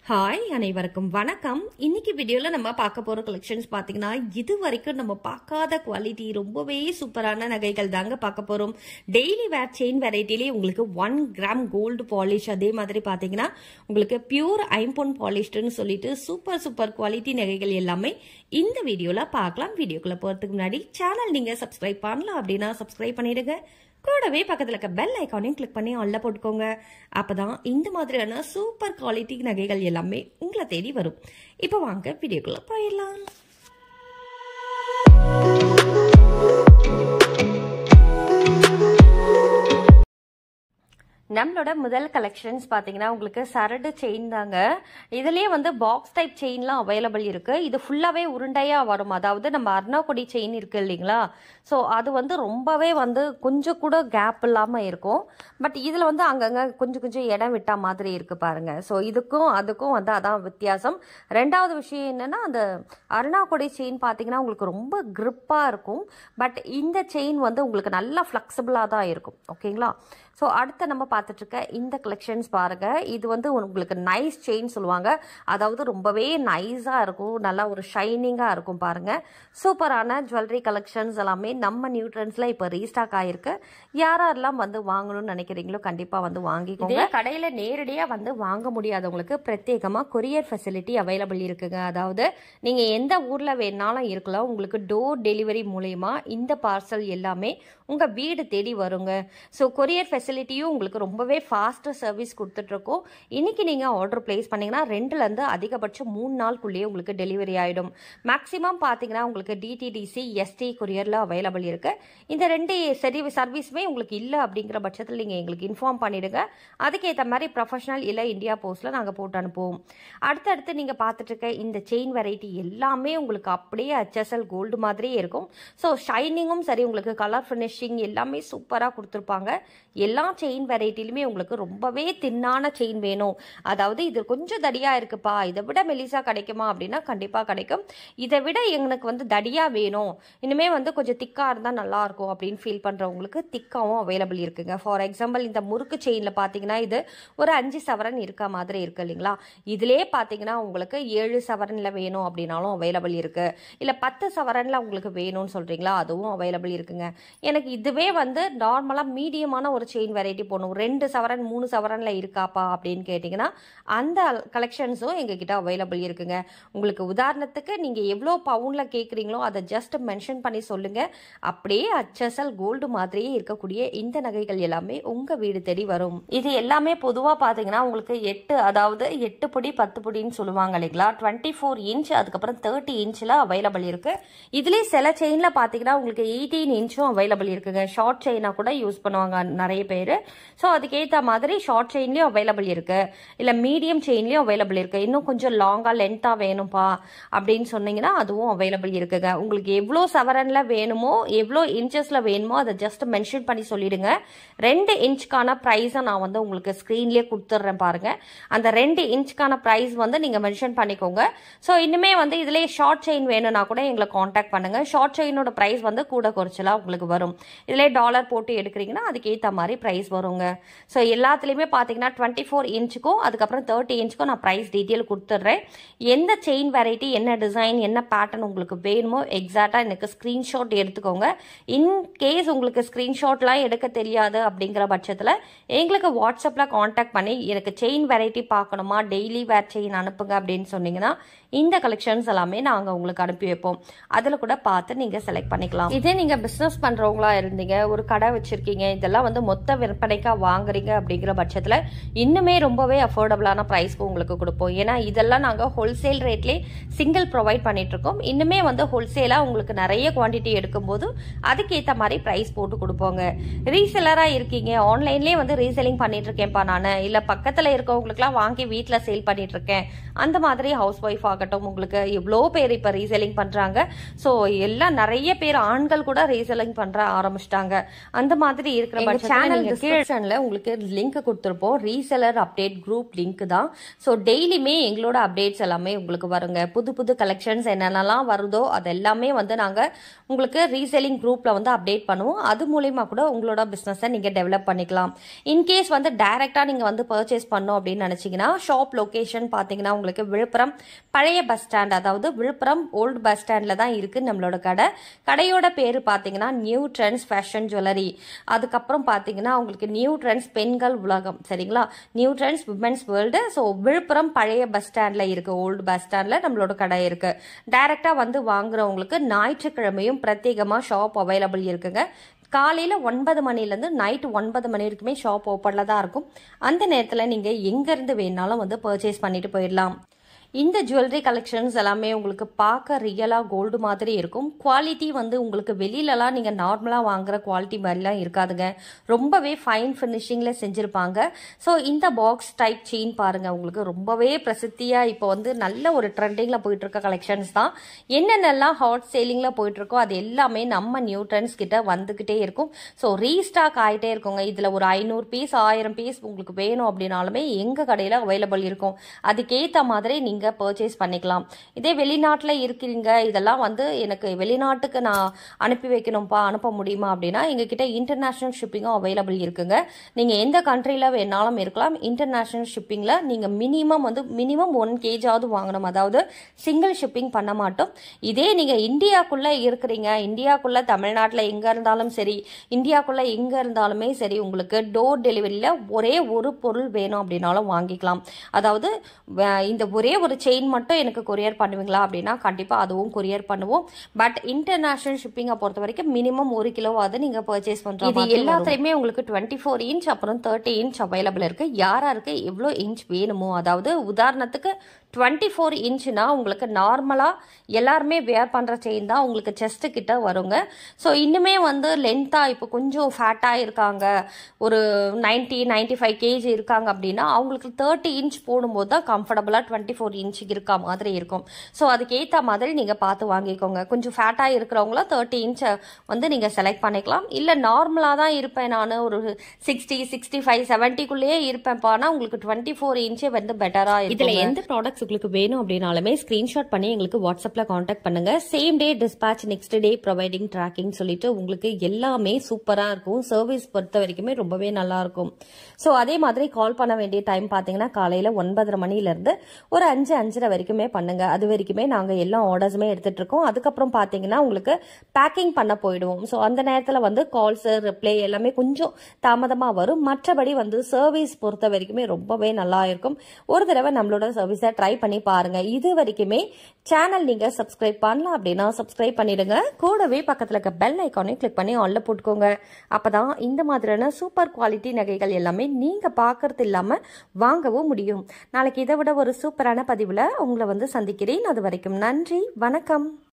hi அனைவருக்கும் வணக்கம் இன்னைக்கு வீடியோல நம்ம பார்க்க போற கலெக்ஷன்ஸ் பாத்தீங்கன்னா இது வரைக்கும் நம்ம பார்க்காத குவாலிட்டி ரொம்பவே சூப்பரான நகைகள் தாங்க பார்க்க போறோம் டெய்லி வேர் செயின் வெரைட்டிலேயே உங்களுக்கு ஒன் கிராம் கோல்டு பாலிஷ் அதே மாதிரி பாத்தீங்கன்னா உங்களுக்கு பியூர் ஐம்பொன் பாலிஷ்டுன்னு சொல்லிட்டு சூப்பர் சூப்பர் குவாலிட்டி நகைகள் எல்லாமே இந்த வீடியோல பார்க்கலாம் வீடியோக்குள்ள போறதுக்கு முன்னாடி சேனல் நீங்க சப்ஸ்கிரைப் பண்ணலாம் அப்படின்னா சப்ஸ்கிரைப் பண்ணிடுங்க கூடவே பக்கத்தில் இருக்க பெல் ஐக்கானையும் கிளிக் பண்ணி ஆல்ல போட்டுக்கோங்க அப்பதான் இந்த மாதிரியான சூப்பர் குவாலிட்டி நகைகள் எல்லாமே உங்களை தேடி வரும் இப்போ வாங்க வீடியோக்குள்ள போயிடலாம் நம்மளோட முதல் கலெக்ஷன்ஸ் பார்த்தீங்கன்னா உங்களுக்கு சரடு செயின் தாங்க இதுலேயே வந்து பாக்ஸ் டைப் செயின்லாம் அவைலபிள் இருக்கு இது ஃபுல்லாகவே உருண்டையாக வரும் அதாவது நம்ம அர்ணாக்குடி செயின் இருக்கு இல்லைங்களா ஸோ அது வந்து ரொம்பவே வந்து கொஞ்சம் கூட கேப் இல்லாமல் இருக்கும் பட் இதில் வந்து அங்கங்கே கொஞ்சம் கொஞ்சம் இடம் விட்டா மாதிரி இருக்கு பாருங்க ஸோ இதுக்கும் அதுக்கும் வந்து அதான் வித்தியாசம் ரெண்டாவது விஷயம் என்னன்னா அந்த அருணாக்குடி செயின் பார்த்தீங்கன்னா உங்களுக்கு ரொம்ப கிரிப்பாக இருக்கும் பட் இந்த செயின் வந்து உங்களுக்கு நல்லா ஃப்ளெக்சிபிளாக தான் இருக்கும் ஓகேங்களா ஸோ அடுத்து நம்ம பார்த்துட்டு இருக்க இந்த கலெக்ஷன்ஸ் பாருங்க இது வந்து உங்களுக்கு நைஸ் செயின் சொல்லுவாங்க அதாவது ரொம்பவே நைஸாக இருக்கும் நல்லா ஒரு ஷைனிங்காக இருக்கும் பாருங்க சூப்பரான ஜுவல்லரி கலெக்ஷன்ஸ் எல்லாமே நம்ம நியூட்ரன்ஸ்ல இப்போ ரீஸ்டாக் ஆயிருக்கு யாரெல்லாம் வந்து வாங்கணும்னு நினைக்கிறீங்களோ கண்டிப்பாக வந்து வாங்கிக்கோங்க கடையில் நேரடியாக வந்து வாங்க முடியாதவங்களுக்கு பிரத்யேகமாக கொரியர் ஃபெசிலிட்டி அவைலபிள் இருக்குங்க அதாவது நீங்கள் எந்த ஊரில் வேணாலும் இருக்கலாம் உங்களுக்கு டோர் டெலிவரி மூலயமா இந்த பார்சல் எல்லாமே உங்கள் வீடு தேடி வருங்க ஸோ கொரியர் ஃபெசிலிட்டியும் உங்களுக்கு ரொம்பவே ஃபாஸ்ட்டாக சர்வீஸ் கொடுத்துட்ருக்கோம் இன்றைக்கி நீங்கள் ஆர்டர் ப்ளேஸ் பண்ணிங்கன்னா ரெண்டுலேருந்து அதிகபட்சம் மூணு நாளுக்குள்ளேயே உங்களுக்கு டெலிவரி ஆகிடும் மேக்ஸிமம் பார்த்தீங்கன்னா உங்களுக்கு டிடிடிசி எஸ்டி கொரியரில் அவைலபிள் இருக்குது இந்த ரெண்டு சரி சர்வீஸுமே உங்களுக்கு இல்லை அப்படிங்கிற பட்சத்தில் நீங்கள் எங்களுக்கு இன்ஃபார்ம் பண்ணிவிடுங்க அதுக்கேற்ற மாதிரி ப்ரொஃபஷனல் இல்லை இந்தியா போஸ்ட்டில் நாங்கள் போட்டு அனுப்புவோம் அடுத்தடுத்து நீங்கள் பார்த்துட்டு இருக்க இந்த செயின் வெரைட்டி எல்லாமே உங்களுக்கு அப்படியே ஹெச்எஸ்எல் கோல்டு மாதிரியே இருக்கும் ஸோ ஷைனிங்கும் சரி உங்களுக்கு கலர் ஃபினிஷிங் எல்லாமே சூப்பராக கொடுத்துருப்பாங்க எல்லா செயின் வெரைட்டிலுமே உங்களுக்கு ரொம்பவே தின்னான செயின் வேணும் அதாவது இது கொஞ்சம் தடியாக இருக்குப்பா இதை விட மெலிசா கிடைக்குமா அப்படின்னா கண்டிப்பாக கிடைக்கும் இதை விட எங்களுக்கு வந்து தடியாக வேணும் இனிமே வந்து கொஞ்சம் திக்காக இருந்தால் நல்லா இருக்கும் அப்படின்னு ஃபீல் பண்ணுறவங்களுக்கு திக்காவும் அவைலபிள் இருக்குங்க ஃபார் எக்ஸாம்பிள் இந்த முறுக்கு செயினில் பார்த்தீங்கன்னா இது ஒரு அஞ்சு சவரன் இருக்க மாதிரி இருக்கு இல்லைங்களா இதிலே பார்த்தீங்கன்னா உங்களுக்கு ஏழு சவரனில் வேணும் அப்படின்னாலும் அவைலபிள் இருக்கு இல்லை பத்து சவரனில் உங்களுக்கு வேணும்னு சொல்கிறீங்களா அதுவும் அவைலபிள் இருக்குங்க எனக்கு இதுவே வந்து நார்மலாக மீடியமான ஒரு செயின் வெரைட்டி போகணும் ரெண்டு சவரன் மூணு சவரனில் இருக்காப்பா அப்படின்னு கேட்டிங்கன்னா அந்த கலெக்ஷன்ஸும் எங்ககிட்ட அவைலபிள் இருக்குங்க உங்களுக்கு உதாரணத்துக்கு நீங்கள் எவ்வளோ பவுனில் கேட்குறீங்களோ அதை ஜஸ்ட் மென்ஷன் பண்ணி சொல்லுங்கள் அப்படியே ஹச்எஸ்எல் கோல்டு மாதிரியே இருக்கக்கூடிய இந்த நகைகள் எல்லாமே உங்கள் வீடு தேடி வரும் இது எல்லாமே பொதுவாக பார்த்தீங்கன்னா உங்களுக்கு எட்டு அதாவது எட்டு பொடி பத்து பொடின்னு சொல்லுவாங்க இல்லைங்களா டுவெண்ட்டி ஃபோர் இன்ச் அதுக்கப்புறம் தேர்ட்டி இன்ச்சில் அவைலபிள் இருக்குது இதுலேயே சில செயினில் பார்த்தீங்கன்னா உங்களுக்கு எயிட்டீன் இன்ச்சும் அவைலபிள் இருக்குங்க ஷார்ட் செயினாக கூட யூஸ் பண்ணுவாங்க நிறைய பேர் ஸோ அதுக்கேற்ற மாதிரி ஷார்ட் செயின்லேயும் அவைலபிள் இருக்குது இல்லை மீடியம் செயின்லேயும் அவைலபிள் இருக்குது இன்னும் கொஞ்சம் லாங்காக லென்த்தாக வேணும்ப்பா அப்படின்னு சொன்னீங்கன்னா அதுவும் அவைலபிள் இருக்குங்க உங்களுக்கு எவ்வளோ சவரனில் வேணுமோ எவ்வளோ இன்ச்சஸில் வேணுமோ அதை ஜஸ்ட் மென்ஷன் பண்ணி சொல்லிடுங்க ரெண்டு இன்ச்சுக்கான ப்ரைஸை நான் வந்து உங்களுக்கு ஸ்க்ரீன்லேயே கொடுத்துட்றேன் பாருங்கள் அந்த ரெண்டு இன்ச்சுக்கான ப்ரைஸ் வந்து நீங்கள் மென்ஷன் பண்ணிக்கோங்க ஸோ இன்னுமே வந்து இதிலே ஷார்ட் செயின் வேணும்னா கூட எங்களை காண்டாக்ட் பண்ணுங்கள் ஷார்ட் செயினோட ப்ரைஸ் வந்து கூட குறைச்சலாக உங்களுக்கு வரும் இதிலே டாலர் போட்டு எடுக்கிறீங்கன்னா அதுக்கு ஏற்ற மாதிரி ப்ரைஸ் வருங்க ஸோ எல்லாத்துலேயுமே பார்த்தீங்கன்னா டுவெண்ட்டி ஃபோர் இன்ச்சுக்கும் அதுக்கப்புறம் தேர்ட்டி இன்ச்சுக்கும் நான் ப்ரைஸ் டீட்டெயில் கொடுத்துட்றேன் எந்த செயின் வெரைட்டி என்ன டிசைன் என்ன பேட்டர்ன் உங்களுக்கு வேணுமோ எக்ஸாக்டாக எனக்கு ஸ்க்ரீன்ஷாட் எடுத்துக்கோங்க இன் கேஸ் உங்களுக்கு ஸ்க்ரீன்ஷாட்லாம் எடுக்க தெரியாது அப்படிங்கிற பட்சத்தில் எங்களுக்கு வாட்ஸ்அப்பில் காண்டாக்ட் பண்ணி எனக்கு செயின் வெரைட்டி பார்க்கணுமா டெய்லி வேர் செயின் அனுப்புங்க அப்படின்னு சொன்னீங்கன்னா இந்த கலெக்ஷன்ஸ் எல்லாமே நாங்கள் உங்களுக்கு அனுப்பி வைப்போம் அதில் கூட பார்த்து நீங்கள் செலக்ட் பண்ணிக்கலாம் இதே நீங்கள் பிஸ்னஸ் பண்ணுறவங்களா இருந்தீங்க ஒரு கடை வச்சுருக்கீங்க இதெல்லாம் வந்து மொத்த விற்பனைக்காக வாங்குறீங்க அப்படிங்கிற பட்சத்தில் இன்னுமே ரொம்பவே அஃபோர்டபுளான ப்ரைஸ்க்கு உங்களுக்கு கொடுப்போம் ஏன்னா இதெல்லாம் நாங்கள் ஹோல்சேல் ரேட்லேயே சிங்கிள் ப்ரொவைட் பண்ணிகிட்ருக்கோம் இன்னுமே வந்து ஹோல்சேலாக உங்களுக்கு நிறைய குவான்டிட்டி எடுக்கும்போது அதுக்கேற்ற மாதிரி ப்ரைஸ் போட்டு கொடுப்போங்க ரீசெல்லராக இருக்கீங்க ஆன்லைன்லேயே வந்து ரீசெல்லிங் பண்ணிட்டு இருக்கேன்ப்பா நான் இல்லை பக்கத்தில் இருக்கவங்களுக்குலாம் வாங்கி வீட்டில் சேல் பண்ணிட்டு இருக்கேன் அந்த மாதிரி ஹவுஸ் ஒய்ஃப் ஆகட்டும் உங்களுக்கு எவ்வளோ பேர் இப்போ ரீசெல்லிங் பண்ணுறாங்க ஸோ எல்லாம் நிறைய பேர் ஆண்கள் கூட ரீசெல்லிங் பண்ணுற ஆரம்பிச்சிட்டாங்க அந்த மாதிரி இருக்கிற சேனல் டிஸ்கிரிப்ஷன்ல உங்களுக்கு லிங்க் கொடுத்துருப்போம் ரீசெலர் அப்டேட் குரூப் லிங்க் தான் ஸோ டெய்லியுமே எங்களோட அப்டேட்ஸ் எல்லாமே உங்களுக்கு வருங்க புது புது கலெக்ஷன்ஸ் என்னென்னலாம் வருதோ அது எல்லாமே வந்து நாங்கள் உங்களுக்கு ரீசெல்லிங் குரூப்ல வந்து அப்டேட் பண்ணுவோம் அது மூலயமா கூட உங்களோட பிஸ்னஸை நீங்கள் டெவலப் பண்ணிக்கலாம் இன்கேஸ் வந்து டைரெக்டாக நீங்கள் வந்து பர்ச்சேஸ் பண்ணோம் அப்படின்னு நினச்சிங்கன்னா ஷாப் லொக்கேஷன் பார்த்தீங்கன்னா உங்களுக்கு விழுப்புரம் பழைய பஸ் ஸ்டாண்ட் அதாவது விழுப்புரம் ஓல்டு பஸ் ஸ்டாண்டில் தான் இருக்குது நம்மளோட கடை கடையோட பேர் பார்த்தீங்கன்னா நியூ ட்ரெண்ட்ஸ் ஃபேஷன் ஜுவல்லரி அதுக்கப்புறம் பார்த்தீங்கன்னா உங்களுக்கு நியூ ட்ரெண்ட்ஸ் பெண்கள் உலகம் சரிங்களா new trends women's world so Villupuram பழைய பஸ் ஸ்டாண்டில் இருக்குது ஓல்டு பஸ் ஸ்டாண்டில் நம்மளோட கடை இருக்குது டைரெக்டாக வந்து வாங்குறவங்களுக்கு ஞாயிற்றுக்கிழமையும் பிரத்யேகமாக ஷாப் அவைலபிள் இருக்குங்க காலையில் ஒன்பது மணிலேருந்து நைட் ஒன்பது மணி வரைக்குமே ஷாப் ஓப்பனில் தான் இருக்கும் அந்த நேரத்தில் நீங்கள் எங்கேருந்து வேணாலும் வந்து பர்ச்சேஸ் பண்ணிட்டு போயிடலாம் இந்த ஜுவல்லரி கலெக்ஷன்ஸ் எல்லாமே உங்களுக்கு பார்க்க ரியலாக கோல்டு மாதிரி இருக்கும் குவாலிட்டி வந்து உங்களுக்கு வெளியிலலாம் நீங்கள் நார்மலாக வாங்குற குவாலிட்டி மாதிரிலாம் இருக்காதுங்க ரொம்பவே ஃபைன் ஃபினிஷிங்கில் செஞ்சுருப்பாங்க ஸோ இந்த பாக்ஸ் டைப் செயின் பாருங்கள் உங்களுக்கு ரொம்பவே பிரசித்தியாக இப்போ வந்து நல்ல ஒரு ட்ரெண்டிங்கில் போயிட்டுருக்க கலெக்ஷன்ஸ் தான் என்னென்னலாம் ஹாட் சேலிங்கில் போயிட்டுருக்கோ அது எல்லாமே நம்ம நியூ ட்ரெண்ட்ஸ் கிட்ட வந்துக்கிட்டே இருக்கும் ஸோ ரீஸ்டாக் ஆகிட்டே இருக்குங்க இதில் ஒரு ஐநூறு பீஸ் ஆயிரம் பீஸ் உங்களுக்கு வேணும் அப்படின்னாலுமே எங்கள் கடையில் அவைலபிள் இருக்கும் அதுக்கேற்ற மாதிரி நீங்கள் நீங்கள் பர்ச்சேஸ் பண்ணிக்கலாம் இதே வெளிநாட்டில் இருக்கிறீங்க இதெல்லாம் வந்து எனக்கு வெளிநாட்டுக்கு நான் அனுப்பி வைக்கணும்ப்பா அனுப்ப முடியுமா அப்படின்னா எங்ககிட்ட இன்டர்நேஷ்னல் ஷிப்பிங்கும் அவைலபிள் இருக்குங்க நீங்கள் எந்த கண்ட்ரியில் வேணாலும் இருக்கலாம் இன்டர்நேஷ்னல் ஷிப்பிங்கில் நீங்கள் மினிமம் வந்து மினிமம் ஒன் கேஜாவது வாங்கணும் அதாவது சிங்கிள் ஷிப்பிங் பண்ண மாட்டோம் இதே நீங்கள் இந்தியாக்குள்ளே இருக்கிறீங்க இந்தியாக்குள்ளே தமிழ்நாட்டில் எங்கே இருந்தாலும் சரி இந்தியாக்குள்ளே எங்கே இருந்தாலுமே சரி உங்களுக்கு டோர் டெலிவரியில் ஒரே ஒரு பொருள் வேணும் அப்படின்னாலும் வாங்கிக்கலாம் அதாவது இந்த ஒரே ஒரு செயின் மட்டும் எனக்கு கொரியர் பண்ணுவீங்களா அப்படின்னா கண்டிப்பாக அதுவும் கொரியர் பண்ணுவோம் பட் இன்டர்நேஷனல் ஷிப்பிங்கை பொறுத்த வரைக்கும் மினிமம் ஒரு கிலோவாவது நீங்கள் பர்ச்சேஸ் பண்ணுற இது எல்லாத்தையுமே உங்களுக்கு டுவெண்ட்டி ஃபோர் இன்ச் அப்புறம் தேர்ட்டி இன்ச் அவைலபிள் இருக்குது யாராருக்கு எவ்வளோ இன்ச் வேணுமோ அதாவது உதாரணத்துக்கு டுவெண்ட்டி ஃபோர் இன்ச்சுனா உங்களுக்கு நார்மலாக எல்லாருமே வேர் பண்ணுற செயின் தான் உங்களுக்கு செஸ்ட்டு கிட்ட வருங்க ஸோ இன்னுமே வந்து லென்த்தாக இப்போ கொஞ்சம் ஃபேட்டாக இருக்காங்க ஒரு நைன்ட்டி நைன்ட்டி ஃபைவ் கேஜி இருக்காங்க அப்படின்னா அவங்களுக்கு தேர்ட்டி இன்ச் போடும்போது தான் கம்ஃபர்டபுளாக டுவெண்ட்டி ஃபோர் இன்ச்சுக்கு இருக்கா மாதிரி இருக்கும் ஸோ அதுக்கேற்ற மாதிரி நீங்கள் பார்த்து வாங்கிக்கோங்க கொஞ்சம் ஃபேட்டாக இருக்கிறவங்கள தேர்ட்டி இன்ச்சை வந்து நீங்கள் செலக்ட் பண்ணிக்கலாம் இல்லை நார்மலாக தான் இருப்பேன் நான் ஒரு சிக்ஸ்டி சிக்ஸ்டி ஃபைவ் செவன்ட்டிக்குள்ளேயே இருப்பேன்ப்பானா உங்களுக்கு டுவெண்ட்டி ஃபோர் இன்ச்சே வந்து பெட்டராக இதில் எந்த ப்ராடக்ட்ஸ் உங்களுக்கு வேணும் அப்படின்னாலுமே ஸ்க்ரீன்ஷாட் பண்ணி எங்களுக்கு வாட்ஸ்அப்பில் காண்டாக்ட் பண்ணுங்க same day dispatch next day providing tracking சொல்லிட்டு உங்களுக்கு எல்லாமே சூப்பராக இருக்கும் சர்வீஸ் பொறுத்த வரைக்குமே ரொம்பவே நல்லா இருக்கும் ஸோ அதே மாதிரி கால் பண்ண வேண்டிய டைம் பார்த்தீங்கன்னா காலையில் ஒன்பதரை மணிலேருந்து ஒரு அஞ்சு அஞ்சரை வரைக்குமே பண்ணுங்க அது வரைக்குமே நாங்கள் எல்லா ஆர்டர்ஸுமே எடுத்துட்டு இருக்கோம் அதுக்கப்புறம் பார்த்தீங்கன்னா உங்களுக்கு பேக்கிங் பண்ண போயிடுவோம் ஸோ அந்த நேரத்தில் வந்து கால்ஸ் ரிப்ளை எல்லாமே கொஞ்சம் தாமதமாக வரும் மற்றபடி வந்து சர்வீஸ் பொறுத்த வரைக்குமே ரொம்பவே நல்லா இருக்கும் ஒரு தடவை நம்மளோட சர்வீஸை ட்ரை பண்ணி பாருங்க இது வரைக்குமே சேனல் நீங்க சப்ஸ்கிரைப் பண்ணலாம் அப்படின்னா சப்ஸ்கிரைப் பண்ணிடுங்க கூடவே பக்கத்தில் இருக்க பெல் ஐக்கானையும் கிளிக் பண்ணி ஆன்ல போட்டுக்கோங்க அப்பதான் இந்த மாதிரியான சூப்பர் குவாலிட்டி நகைகள் எல்லாமே நீங்க பார்க்கறது இல்லாம வாங்கவும் முடியும் நாளைக்கு இதை விட ஒரு சூப்பரான பதிவுல உங்களை வந்து சந்திக்கிறேன் அது வரைக்கும் நன்றி வணக்கம்